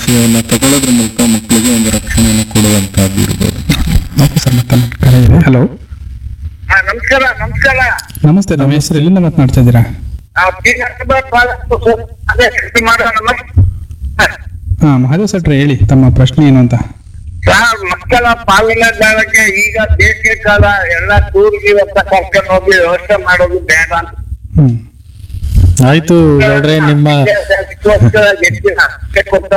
ಔಷಧಿಯನ್ನ ತಗೊಳ್ಳೋದ್ರ ಮೂಲಕ ಮಕ್ಕಳಿಗೆ ಒಂದು ರಕ್ಷಣೆಯನ್ನು ಕೊಡುವಂತಹದ್ದು ಇರ್ಬೋದು ಓಕೆ ಸರ್ ಮತ್ತೆ ಕರೆ ಇದೆ ಹಲೋ ಹಾ, ನಮಸ್ಕಾರ ನಮಸ್ಕಾರ ನಮಸ್ತೆ ನಮ್ಮ ಹೆಸರು ಎಲ್ಲಿಂದ ಮಾತನಾಡ್ತಾ ಇದ್ದೀರಾ ನಾವು ಟಿ ನರಸಿಂಹ ತಾಲೂಕು ಸರ್. ಅದೇ ಶಕ್ತಿ ಮಾಡೋಣ ನಮಸ್ಕಾರ ಹಾ ಮಹಾದೇವ್ ಸಟ್ರೆ ಹೇಳಿ ತಮ್ಮ ಪ್ರಶ್ನೆ ಏನು ಅಂತ ಸರ್ ಮಕ್ಕಳ ಪಾಲನೆದಾರಕ್ಕೆ ಈಗ ಬೇಸಿಗೆ ಕಾಲ ಎಲ್ಲ ಟೂರ್ಗೆ ಅಂತ ಕರ್ಕೊಂಡು ಹೋಗಿ ವ್ಯವಸ್ಥೆ ಮಾಡೋದು ಬೇಡ ಅಂತ ಹ್ಮ್ ಆಯ್ತು ಗೌಡ್ರೆ ನಿಮ್ಮ ಅದಕ್ಕೋಸ್ಕರ ಹೆಚ್ಚಿನ ಅಷ್ಟೇ ಕೊಟ್ಟ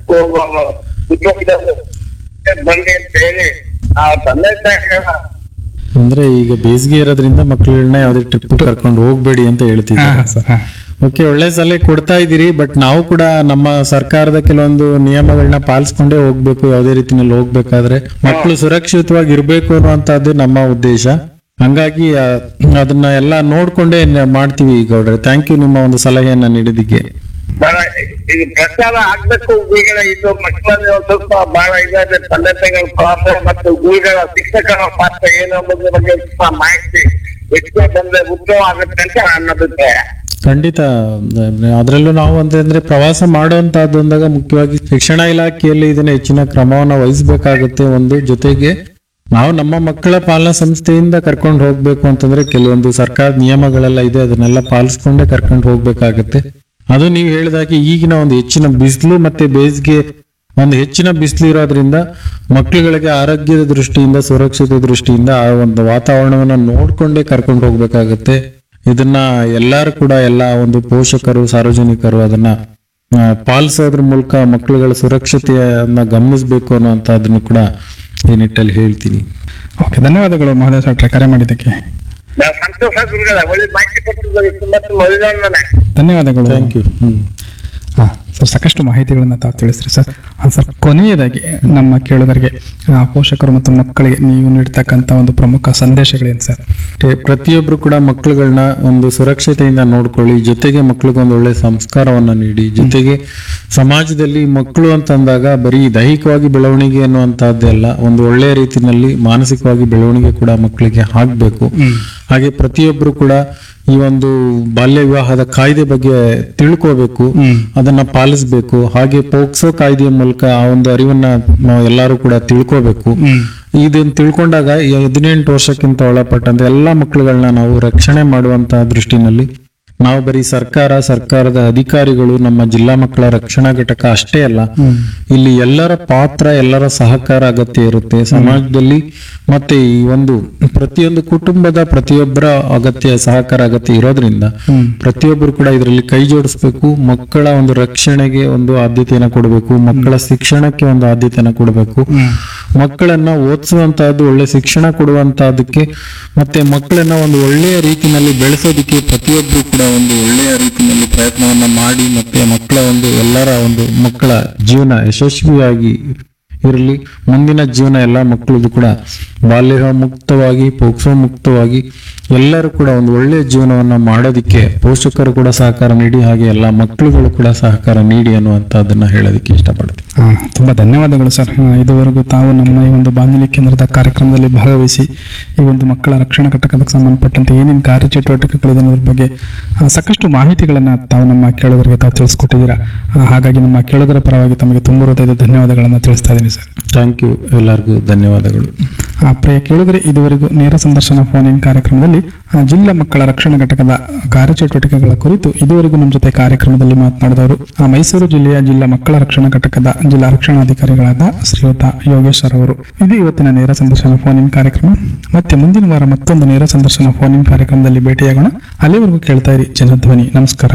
ಉದ್ಯೋಗದವರು ಬನ್ನಿ ಅಂತ ಹೇಳಿ ಆ ತಂದೆ ತಾಯಿಗಳ ಅಂದ್ರೆ ಈಗ ಬೇಸಿಗೆ ಇರೋದ್ರಿಂದ ಮಕ್ಕಳನ್ನ ಯಾವ್ದೇ ಟ್ರಿಪ್ ಕರ್ಕೊಂಡು ಹೋಗ್ಬೇಡಿ ಅಂತ ಹಾ ಹೇಳ್ತಿದ್ದಾರೆ ಸರ್ ಹಾ ಓಕೆ ಒಳ್ಳೆ ಸಲಹೆ ಕೊಡ್ತಾ ಇದ್ದೀರಿ ಬಟ್ ನಾವು ಕೂಡ ನಮ್ಮ ಸರ್ಕಾರದ ಕೆಲವೊಂದು ನಿಯಮಗಳನ್ನ ಪಾಲಿಸ್ಕೊಂಡೇ ಹೋಗ್ಬೇಕು ಯಾವುದೇ ರೀತಿನಲ್ಲಿ ಹೋಗ್ಬೇಕಾದ್ರೆ ಮಕ್ಕಳು ಸುರಕ್ಷಿತವಾಗಿ ಇರ್ಬೇಕು ಅನ್ನುವಂತದ್ದು ನಮ್ಮ ಉದ್ದೇಶ ಹಂಗಾಗಿ ಆ, ಅದನ್ನ ಎಲ್ಲ ನೋಡ್ಕೊಂಡೇ ನ- ಮಾಡ್ತೀವಿ ಗೌಡ್ರೆ ಥ್ಯಾಂಕ್ ಯು ನಿಮ್ಮ ಒಂದು ಸಲಹೆಯನ್ನ ನೀಡಿದ್ದಕ್ಕೆ ಬಹಳ ಈಗ ಪ್ರಚಾರ ಆಗ್ಬೇಕು ಗುರುಗಳ ಇದು ಮಕ್ಕಳಲ್ಲಿ ಒಂದ್ ಸ್ವಲ್ಪ ಬಹಳ ಇದಾದ್ರೆ ತಂದೆ ತಾಯಿಗಳ ಪಾತ್ರ ಮತ್ತು ಗುರುಗಳ ಶಿಕ್ಷಕರ ಪಾತ್ರ ಏನು ಅನ್ನೋದ್ರ ಬಗ್ಗೆ ಸ್ವಲ್ಪ ಮಾಹಿತಿ ಹೆಚ್ಚು ಬಂದ್ರೆ ಉತ್ತಮ ಆಗುತ್ತೆ ಅಂತ ನನ್ನ ಅಭಿಪ್ರಾಯ ಖಂಡಿತ ಅದರಲ್ಲೂ ನಾವು ಅಂತಂದ್ರೆ ಪ್ರವಾಸ ಮಾಡುವಂತಹದ್ದು ಅಂದಾಗ ಮುಖ್ಯವಾಗಿ ಶಿಕ್ಷಣ ಇಲಾಖೆಯಲ್ಲಿ ಇದನ್ನ ಹೆಚ್ಚಿನ ಕ್ರಮವನ್ನ ವಹಿಸಬೇಕಾಗುತ್ತೆ ಒಂದು ಜೊತೆಗೆ ನಾವು ನಮ್ಮ ಮಕ್ಕಳ ಪಾಲನಾ ಸಂಸ್ಥೆಯಿಂದ ಕರ್ಕೊಂಡು ಹೋಗ್ಬೇಕು ಅಂತಂದ್ರೆ ಕೆಲವೊಂದು ಸರ್ಕಾರ ನಿಯಮಗಳೆಲ್ಲ ಇದೆ ಅದನ್ನೆಲ್ಲ ಪಾಲಿಸ್ಕೊಂಡೇ ಕರ್ಕೊಂಡು ಹೋಗ್ಬೇಕಾಗತ್ತೆ ಅದು ನೀವು ಹೇಳಿದಾಗೆ ಈಗಿನ ಒಂದು ಹೆಚ್ಚಿನ ಬಿಸಿಲು ಮತ್ತೆ ಬೇಸಿಗೆ ಒಂದು ಹೆಚ್ಚಿನ ಬಿಸಿಲು ಇರೋದ್ರಿಂದ ಮಕ್ಕಳುಗಳಿಗೆ ಆರೋಗ್ಯದ ದೃಷ್ಟಿಯಿಂದ ಸುರಕ್ಷತೆ ದೃಷ್ಟಿಯಿಂದ ಆ ಒಂದು ವಾತಾವರಣವನ್ನ ನೋಡ್ಕೊಂಡೇ ಕರ್ಕೊಂಡು ಹೋಗ್ಬೇಕಾಗತ್ತೆ ಇದನ್ನ ಎಲ್ಲಾರು ಕೂಡ ಎಲ್ಲ ಒಂದು ಪೋಷಕರು ಸಾರ್ವಜನಿಕರು ಅದನ್ನ ಆ, ಪಾಲಿಸೋದ್ರ ಮೂಲಕ ಮಕ್ಕಳುಗಳ ಸುರಕ್ಷತೆಯನ್ನ ಗಮನಿಸಬೇಕು ಅನ್ನುವಂಥದ್ದನ್ನು ಕೂಡ ಈ ನಿಟ್ಟಲ್ಲಿ ಹೇಳ್ತೀನಿ ಓಕೆ ಧನ್ಯವಾದಗಳು ಮಹಾದೇವ್ ಸಟ್ರೆ ಕರೆ ಮಾಡಿದ್ದಕ್ಕೆ ನಾವು ಸಂತೋಷ ಗುರುಗಳ ಒಳ್ಳೆ ಮಾಹಿತಿ ಕೊಟ್ಟಿದ್ದಾರೆ ತುಂಬಾ ತುಂಬ ಒಳ್ಳೆಯವರನ್ನೇ ಧನ್ಯವಾದಗಳು ಥ್ಯಾಂಕ್ ಯು ಹ್ಮ್ ಹಾ ಸರ್ ಸಾಕಷ್ಟು ಮಾಹಿತಿಗಳನ್ನ ತಾವು ತಿಳಿಸ್ರಿ ಸರ್ ಹಾ, ಸರ್ ಕೊನೆಯದಾಗಿ ನಮ್ಮ ಕೇಳುಗರಿಗೆ ಆ, ಪೋಷಕರು ಮತ್ತು ಮಕ್ಕಳಿಗೆ ನೀವು ನೀಡ್ತಕ್ಕಂಥ ಒಂದು ಪ್ರಮುಖ ಸಂದೇಶಗಳೇನು ಸರ್ ಮತ್ತೆ ಪ್ರತಿಯೊಬ್ರು ಕೂಡ ಮಕ್ಕಳುಗಳನ್ನ ಒಂದು ಸುರಕ್ಷತೆಯಿಂದ ನೋಡ್ಕೊಳ್ಳಿ ಜೊತೆಗೆ ಮಕ್ಕಳಿಗೆ ಒಂದು ಒಳ್ಳೆ ಸಂಸ್ಕಾರವನ್ನ ನೀಡಿ ಜೊತೆಗೆ ಸಮಾಜದಲ್ಲಿ ಮಕ್ಕಳು ಅಂತಂದಾಗ ಬರೀ ದೈಹಿಕವಾಗಿ ಬೆಳವಣಿಗೆ ಅನ್ನುವಂತಹದ್ದೆಲ್ಲ ಒಂದು ಒಳ್ಳೆಯ ರೀತಿನಲ್ಲಿ ಮಾನಸಿಕವಾಗಿ ಬೆಳವಣಿಗೆ ಕೂಡ ಮಕ್ಕಳಿಗೆ ಆಗ್ಬೇಕು ಹಾಗೆ ಪ್ರತಿಯೊಬ್ರು ಕೂಡ ಈ ಒಂದು ಬಾಲ್ಯ ವಿವಾಹದ ಕಾಯ್ದೆ ಬಗ್ಗೆ ತಿಳ್ಕೋಬೇಕು ಅದನ್ನ ಪಾಲಿಸ್ಬೇಕು ಹಾಗೆ ಪೋಕ್ಸೋ ಕಾಯ್ದೆಯ ಮೂಲಕ ಆ ಒಂದು ಅರಿವನ್ನ ನಾವು ಎಲ್ಲರೂ ಕೂಡ ತಿಳ್ಕೋಬೇಕು ಇದನ್ನ ತಿಳ್ಕೊಂಡಾಗ ಈ ಹದಿನೆಂಟು ವರ್ಷಕ್ಕಿಂತ ಒಳಪಟ್ಟಂತ ಎಲ್ಲಾ ಮಕ್ಕಳುಗಳನ್ನ ನಾವು ರಕ್ಷಣೆ ಮಾಡುವಂತಹ ದೃಷ್ಟಿನಲ್ಲಿ ನಾವು ಬರೀ ಸರ್ಕಾರ ಸರ್ಕಾರದ ಅಧಿಕಾರಿಗಳು ನಮ್ಮ ಜಿಲ್ಲಾ ಮಕ್ಕಳ ರಕ್ಷಣಾ ಘಟಕ ಅಷ್ಟೇ ಅಲ್ಲ ಇಲ್ಲಿ ಎಲ್ಲರ ಪಾತ್ರ ಎಲ್ಲರ ಸಹಕಾರ ಅಗತ್ಯ ಇರುತ್ತೆ ಸಮಾಜದಲ್ಲಿ ಮತ್ತೆ ಈ ಒಂದು ಪ್ರತಿಯೊಂದು ಕುಟುಂಬದ ಪ್ರತಿಯೊಬ್ಬರ ಅಗತ್ಯ ಸಹಕಾರ ಅಗತ್ಯ ಇರೋದ್ರಿಂದ ಪ್ರತಿಯೊಬ್ಬರು ಕೂಡ ಇದರಲ್ಲಿ ಕೈ ಜೋಡಿಸ್ಬೇಕು ಮಕ್ಕಳ ಒಂದು ರಕ್ಷಣೆಗೆ ಒಂದು ಆದ್ಯತೆಯನ್ನ ಕೊಡಬೇಕು ಮಕ್ಕಳ ಶಿಕ್ಷಣಕ್ಕೆ ಒಂದು ಆದ್ಯತೆಯನ್ನ ಕೊಡಬೇಕು ಮಕ್ಕಳನ್ನ ಓದಿಸುವಂತಹದ್ದು ಒಳ್ಳೆ ಶಿಕ್ಷಣ ಕೊಡುವಂತಹದಕ್ಕೆ ಮತ್ತೆ ಮಕ್ಕಳನ್ನ ಒಂದು ಒಳ್ಳೆಯ ರೀತಿನಲ್ಲಿ ಬೆಳೆಸೋದಕ್ಕೆ ಪ್ರತಿಯೊಬ್ಬರು ಕೂಡ ಒಂದು ಒಳ್ಳೆಯ ರೀತಿಯಲ್ಲಿ ಪ್ರಯತ್ನವನ್ನ ಮಾಡಿ ಮತ್ತೆ ಮಕ್ಕಳ ಒಂದು ಎಲ್ಲರ ಒಂದು ಮಕ್ಕಳ ಜೀವನ ಯಶಸ್ವಿಯಾಗಿ ಇರಲಿ ಮುಂದಿನ ಜೀವನ ಎಲ್ಲ ಮಕ್ಕಳದು ಕೂಡ ಬಾಲ್ಯ ಮುಕ್ತವಾಗಿ ಪೋಕ್ಸೋ ಮುಕ್ತವಾಗಿ ಎಲ್ಲರೂ ಕೂಡ ಒಂದು ಒಳ್ಳೆಯ ಜೀವನವನ್ನ ಮಾಡೋದಕ್ಕೆ ಪೋಷಕರು ಕೂಡ ಸಹಕಾರ ನೀಡಿ ಹಾಗೆ ಎಲ್ಲ ಮಕ್ಕಳುಗಳು ಕೂಡ ಸಹಕಾರ ನೀಡಿ ಅನ್ನುವಂಥದ್ದನ್ನ ಹೇಳೋದಕ್ಕೆ ಇಷ್ಟಪಡ್ತೀನಿ ಹಾ, ತುಂಬಾ ಧನ್ಯವಾದಗಳು ಸರ್ ಹಾ, ಇದುವರೆಗೂ ತಾವು ನಮ್ಮ ಈ ಒಂದು ಬಾನುಲಿ ಕೇಂದ್ರದ ಕಾರ್ಯಕ್ರಮದಲ್ಲಿ ಭಾಗವಹಿಸಿ ಈ ಒಂದು ಮಕ್ಕಳ ರಕ್ಷಣಾ ಘಟಕಕ್ಕೆ ಸಂಬಂಧಪಟ್ಟಂತೆ ಏನೇನು ಕಾರ್ಯಚಟುವಟಿಕೆಗಳಿದೆ ಅನ್ನೋದ್ರ ಬಗ್ಗೆ ಆ, ಸಾಕಷ್ಟು ಮಾಹಿತಿಗಳನ್ನ ತಾವು ನಮ್ಮ ಕೇಳುಗರಿಗೆ ತಾವು ತಿಳಿಸ್ಕೊಟ್ಟಿದ್ದೀರಾ ಆ, ಹಾಗಾಗಿ ನಮ್ಮ ಕೇಳುಗರ ಪರವಾಗಿ ತಮಗೆ ತುಂಬ ಹೃದಯದ ಧನ್ಯವಾದಗಳನ್ನು ತಿಳಿಸ್ತಾ ಇದ್ದೀನಿ ಸರ್ ಥ್ಯಾಂಕ್ ಯು ಎಲ್ಲರಿಗೂ ಧನ್ಯವಾದಗಳು ಆ, ಪ್ರಿಯ ಕೇಳುಗರೆ ಇದುವರೆಗೂ ನೇರ ಸಂದರ್ಶನ ಫೋನ್ ಇನ್ ಕಾರ್ಯಕ್ರಮದಲ್ಲಿ ಆ, ಜಿಲ್ಲಾ ಮಕ್ಕಳ ರಕ್ಷಣಾ ಘಟಕದ ಕಾರ್ಯಚಟುವಟಿಕೆಗಳ ಕುರಿತು ಇದುವರೆಗೂ ನಮ್ಮ ಜೊತೆ ಕಾರ್ಯಕ್ರಮದಲ್ಲಿ ಮಾತನಾಡಿದವರು ಆ, ಮೈಸೂರು ಜಿಲ್ಲೆಯ ಜಿಲ್ಲಾ ಮಕ್ಕಳ ರಕ್ಷಣಾ ಘಟಕದ ಜಿಲ್ಲಾ ರಕ್ಷಣಾಧಿಕಾರಿಗಳಾದ ಶ್ರೀಯುತ ಯೋಗೇಶ್ವರ್ ಅವರು ಇದು ಇವತ್ತಿನ ನೇರ ಸಂದರ್ಶನ ಫೋನ್ ಇನ್ ಕಾರ್ಯಕ್ರಮ ಮತ್ತೆ ಮುಂದಿನ ವಾರ ಮತ್ತೊಂದು ನೇರ ಸಂದರ್ಶನ ಫೋನ್ ಇನ್ ಕಾರ್ಯಕ್ರಮದಲ್ಲಿ ಭೇಟಿಯಾಗೋಣ ಅಲ್ಲಿವರೆಗೂ ಕೇಳ್ತಾ ಇರಿ ಜನಧ್ವನಿ ನಮಸ್ಕಾರ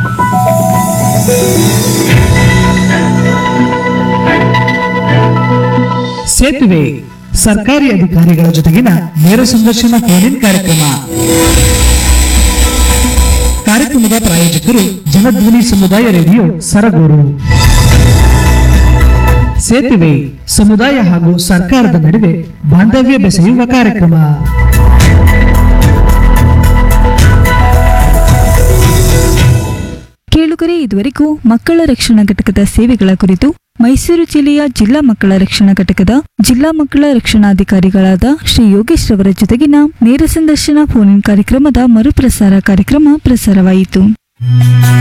ಸೇತುವೆ ಸರ್ಕಾರಿ ಅಧಿಕಾರಿಗಳ ಜೊತೆಗಿನ ನೇರ ಸಂದರ್ಶನ ಫೋನ್ ಕಾರ್ಯಕ್ರಮ ಕಾರ್ಯಕ್ರಮದ ಪ್ರಾಯೋಜಕರು ಜನಧ್ವನಿ ಸಮುದಾಯ ರೇಡಿಯೋ ಸರಗೂರು ಸೇತುವೆ ಸಮುದಾಯ ಹಾಗೂ ಸರ್ಕಾರದ ನಡುವೆ ಬಾಂಧವ್ಯ ಬೆಸೆಯುವ ಕಾರ್ಯಕ್ರಮ ಕೇಳುಗರೆ ಇದುವರೆಗೂ ಮಕ್ಕಳ ರಕ್ಷಣಾ ಘಟಕದ ಸೇವೆಗಳ ಕುರಿತು ಮೈಸೂರು ಜಿಲ್ಲೆಯ ಜಿಲ್ಲಾ ಮಕ್ಕಳ ರಕ್ಷಣಾ ಘಟಕದ ಜಿಲ್ಲಾ ಮಕ್ಕಳ ರಕ್ಷಣಾಧಿಕಾರಿಗಳಾದ ಶ್ರೀ ಯೋಗೇಶ್ ರವರ ಜೊತೆಗಿನ ನೇರ ಸಂದರ್ಶನ ಫೋನ್ ಇನ್ ಕಾರ್ಯಕ್ರಮದ ಮರುಪ್ರಸಾರ ಕಾರ್ಯಕ್ರಮ ಪ್ರಸಾರವಾಯಿತು